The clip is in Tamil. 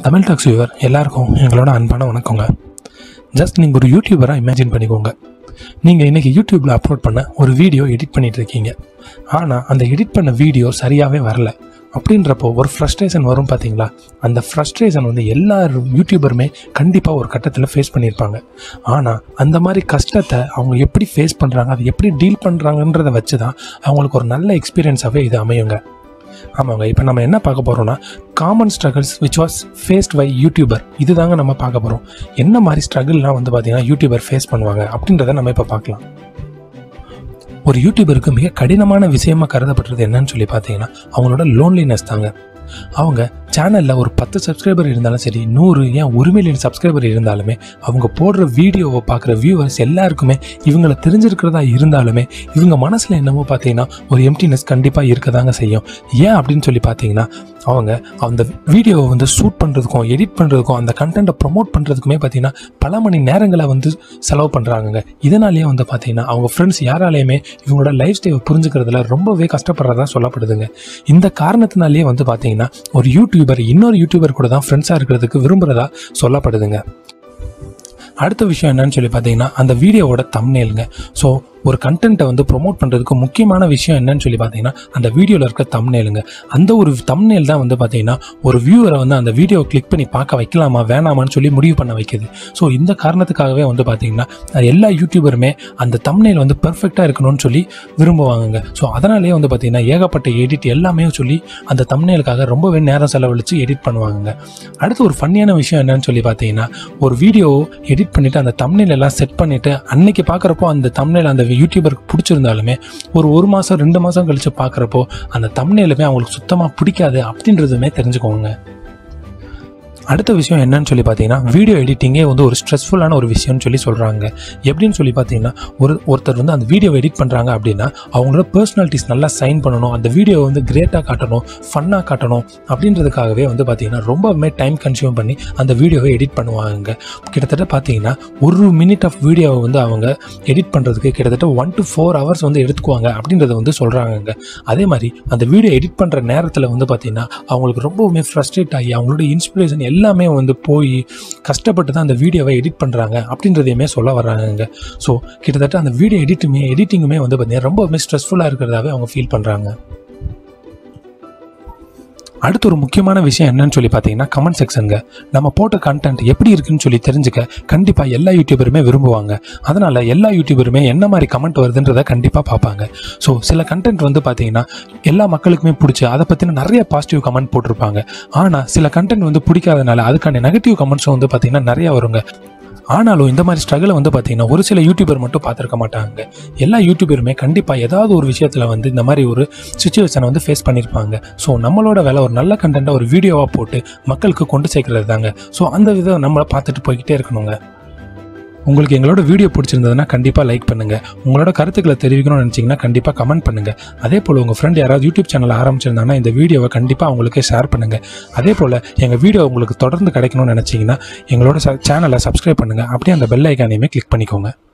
தமிழ் டாக்ஸ் வியூவர் எல்லாருக்கும் எங்களோட அன்பான வணக்கங்க ஜஸ்ட் நீங்கள் ஒரு யூடியூபராக இமேஜின் பண்ணிக்கோங்க நீங்கள் இன்றைக்கி யூடியூப்பில் அப்லோட் பண்ண ஒரு வீடியோ எடிட் பண்ணிட்டு இருக்கீங்க ஆனால் அந்த எடிட் பண்ண வீடியோ சரியாகவே வரல அப்படின்றப்போ ஒரு ஃப்ரஸ்ட்ரேஷன் வரும் பார்த்தீங்களா அந்த ஃப்ரஸ்ட்ரேஷன் வந்து எல்லா யூடியூபருமே கண்டிப்பாக ஒரு கட்டத்தில் ஃபேஸ் பண்ணியிருப்பாங்க ஆனால் அந்த மாதிரி கஷ்டத்தை அவங்க எப்படி ஃபேஸ் பண்ணுறாங்க அதை எப்படி டீல் பண்ணுறாங்கன்றதை வச்சு தான் அவங்களுக்கு ஒரு நல்ல எக்ஸ்பீரியன்ஸாகவே இது அமையுங்க ஆமாங்க இப்போ நம்ம என்ன பார்க்க போகிறோம்னா common struggles which was faced by YouTuber இதுதாங்க நம்ம பார்க்க போகிறோம் என்ன மாதிரி ஸ்ட்ரகிள்லாம் வந்து பார்த்தீங்கன்னா யூடியூபர் ஃபேஸ் பண்ணுவாங்க அப்படின்றத நம்ம இப்போ பார்க்கலாம் ஒரு யூடியூபருக்கு மிக கடினமான விஷயமா கருதப்படுறது என்னன்னு சொல்லி பார்த்தீங்கன்னா அவங்களோட லோன்லினஸ் தாங்க அவங்க சேனலில் ஒரு பத்து சப்ஸ்கிரைபர் இருந்தாலும் சரி நூறு ஏன் ஒரு மில்லியன் சப்ஸ்கிரைபர் இருந்தாலுமே அவங்க போடுற வீடியோவை பார்க்குற வியூவர்ஸ் எல்லாருக்குமே இவங்களை தெரிஞ்சிருக்கிறதா இருந்தாலுமே இவங்க மனசில் என்னமோ பார்த்தீங்கன்னா ஒரு எம்டினஸ் கண்டிப்பாக இருக்கதாங்க செய்யும் ஏன் அப்படின்னு சொல்லி பார்த்தீங்கன்னா அவங்க அந்த வீடியோவை வந்து ஷூட் பண்ணுறதுக்கும் எடிட் பண்ணுறதுக்கும் அந்த கண்டென்ட்டை ப்ரொமோட் பண்ணுறதுக்குமே பார்த்தீங்கன்னா பல மணி நேரங்களை வந்து செலவு பண்ணுறாங்கங்க இதனாலேயே வந்து பார்த்தீங்கன்னா அவங்க ஃப்ரெண்ட்ஸ் யாராலையுமே இவங்களோட லைஃப் ஸ்டைலை புரிஞ்சுக்கிறதுல ரொம்பவே கஷ்டப்படுறதா சொல்லப்படுதுங்க இந்த காரணத்தினாலேயே வந்து பார்த்தீங்கன்னா ஒரு யூடியூபர் இன்னொரு யூடியூபர் கூட தான் ஃப்ரெண்ட்ஸாக இருக்கிறதுக்கு விரும்புகிறதா சொல்லப்படுதுங்க அடுத்த விஷயம் என்னன்னு சொல்லி பார்த்தீங்கன்னா அந்த வீடியோவோட தம்னேலுங்க ஸோ ஒரு கண்டென்ட்டை வந்து ப்ரொமோட் பண்ணுறதுக்கு முக்கியமான விஷயம் என்னன்னு சொல்லி பார்த்தீங்கன்னா அந்த வீடியோவில் இருக்க தம்னேலுங்க அந்த ஒரு தம்னேல் தான் வந்து பார்த்தீங்கன்னா ஒரு வியூவரை வந்து அந்த வீடியோ கிளிக் பண்ணி பார்க்க வைக்கலாமா வேணாமான்னு சொல்லி முடிவு பண்ண வைக்குது ஸோ இந்த காரணத்துக்காகவே வந்து பார்த்தீங்கன்னா எல்லா யூடியூபருமே அந்த தம்னேல் வந்து பெர்ஃபெக்டாக இருக்கணும்னு சொல்லி விரும்புவாங்கங்க ஸோ அதனாலேயே வந்து பார்த்தீங்கன்னா ஏகப்பட்ட எடிட் எல்லாமே சொல்லி அந்த தம்னேலுக்காக ரொம்பவே நேரம் செலவழித்து எடிட் பண்ணுவாங்க அடுத்து ஒரு ஃபன்னியான விஷயம் என்னன்னு சொல்லி பார்த்தீங்கன்னா ஒரு வீடியோ எடிட் பண்ணிவிட்டு அந்த தம்னேல் எல்லாம் செட் பண்ணிவிட்டு அன்னைக்கு பார்க்குறப்போ அந்த தம்னேல் அந்த யூடியூபருக்கு பிடிச்சிருந்தாலுமே ஒரு ஒரு மாதம் ரெண்டு மாதம் கழித்து பார்க்குறப்போ அந்த தம்னேலுமே அவங்களுக்கு சுத்தமாக பிடிக்காது அப்படின்றதுமே தெரிஞ்சுக்கோங்க அடுத்த விஷயம் என்னன்னு சொல்லி பார்த்தீங்கன்னா வீடியோ எடிட்டிங்கே வந்து ஒரு ஸ்ட்ரெஸ்ஃபுல்லான ஒரு விஷயம்னு சொல்லி சொல்கிறாங்க எப்படின்னு சொல்லி பார்த்தீங்கன்னா ஒரு ஒருத்தர் வந்து அந்த வீடியோ எடிட் பண்ணுறாங்க அப்படின்னா அவங்களோட பர்சனாலிட்டிஸ் நல்லா சைன் பண்ணணும் அந்த வீடியோ வந்து கிரேட்டாக காட்டணும் ஃபன்னாக காட்டணும் அப்படின்றதுக்காகவே வந்து பார்த்தீங்கன்னா ரொம்பவுமே டைம் கன்சியூம் பண்ணி அந்த வீடியோவை எடிட் பண்ணுவாங்க கிட்டத்தட்ட பார்த்தீங்கன்னா ஒரு மினிட் ஆஃப் வீடியோவை வந்து அவங்க எடிட் பண்ணுறதுக்கு கிட்டத்தட்ட ஒன் டு ஃபோர் ஹவர்ஸ் வந்து எடுத்துக்குவாங்க அப்படின்றத வந்து சொல்கிறாங்க அதே மாதிரி அந்த வீடியோ எடிட் பண்ணுற நேரத்தில் வந்து பார்த்தீங்கன்னா அவங்களுக்கு ரொம்பவுமே ஃப்ரஸ்ட்ரேட் ஆகி அவங்களோட இன்ஸ்பிரேஷன் எல்லாமே வந்து போய் கஷ்டப்பட்டு தான் அந்த வீடியோவை எடிட் பண்ணுறாங்க அப்படின்றதையுமே சொல்ல வர்றாங்க ஸோ கிட்டத்தட்ட அந்த வீடியோ எடிட்டுமே எடிட்டிங்குமே வந்து பார்த்தீங்கன்னா ரொம்பவுமே ஸ்ட்ரெஸ்ஃபுல்லாக இருக்கிறதாவே அவங்க ஃபீல் பண்ணுறாங்க அடுத்து ஒரு முக்கியமான விஷயம் என்னன்னு சொல்லி பார்த்தீங்கன்னா கமெண்ட் செக்ஷனுங்க நம்ம போட்ட கண்டென்ட் எப்படி இருக்குன்னு சொல்லி தெரிஞ்சுக்க கண்டிப்பாக எல்லா யூடியூபருமே விரும்புவாங்க அதனால் எல்லா யூடியூபருமே என்ன மாதிரி கமெண்ட் வருதுன்றதை கண்டிப்பாக பார்ப்பாங்க ஸோ சில கண்டென்ட் வந்து பார்த்தீங்கன்னா எல்லா மக்களுக்குமே பிடிச்சி அதை பற்றின நிறைய பாசிட்டிவ் கமெண்ட் போட்டிருப்பாங்க ஆனால் சில கண்டென்ட் வந்து பிடிக்காதனால அதுக்கான நெகட்டிவ் கமெண்ட்ஸும் வந்து பார்த்தீங்கன்னா நிறைய வருங்க ஆனாலும் இந்த மாதிரி ஸ்ட்ரகிளை வந்து பார்த்தீங்கன்னா ஒரு சில யூடியூபர் மட்டும் பார்த்துருக்க மாட்டாங்க எல்லா யூடியூபருமே கண்டிப்பாக ஏதாவது ஒரு விஷயத்தில் வந்து இந்த மாதிரி ஒரு சுச்சுவேஷனை வந்து ஃபேஸ் பண்ணியிருப்பாங்க ஸோ நம்மளோட வேலை ஒரு நல்ல கண்டென்ட்டை ஒரு வீடியோவாக போட்டு மக்களுக்கு கொண்டு சேர்க்கறது தாங்க ஸோ அந்த விதம் நம்மளை பார்த்துட்டு போய்கிட்டே இருக்கணுங்க உங்களுக்கு எங்களோட வீடியோ பிடிச்சிருந்ததுன்னா கண்டிப்பாக லைக் பண்ணுங்கள் உங்களோட கருத்துக்களை தெரிவிக்கணும்னு நினச்சிங்கன்னா கண்டிப்பாக கமெண்ட் பண்ணுங்கள் அதே போல் உங்கள் ஃப்ரெண்ட் யாராவது யூடியூப் சேனல் ஆரம்பிச்சிருந்தாங்கன்னா இந்த வீடியோவை கண்டிப்பாக அவங்களுக்கு ஷேர் பண்ணுங்கள் அதே போல் எங்கள் வீடியோ உங்களுக்கு தொடர்ந்து கிடைக்கணும்னு நினச்சிங்கன்னா எங்களோட சேனலை சப்ஸ்கிரைப் பண்ணுங்கள் அப்படியே அந்த பெல் ஐக்கானையுமே கிளிக் பண்ணிக்கோங்க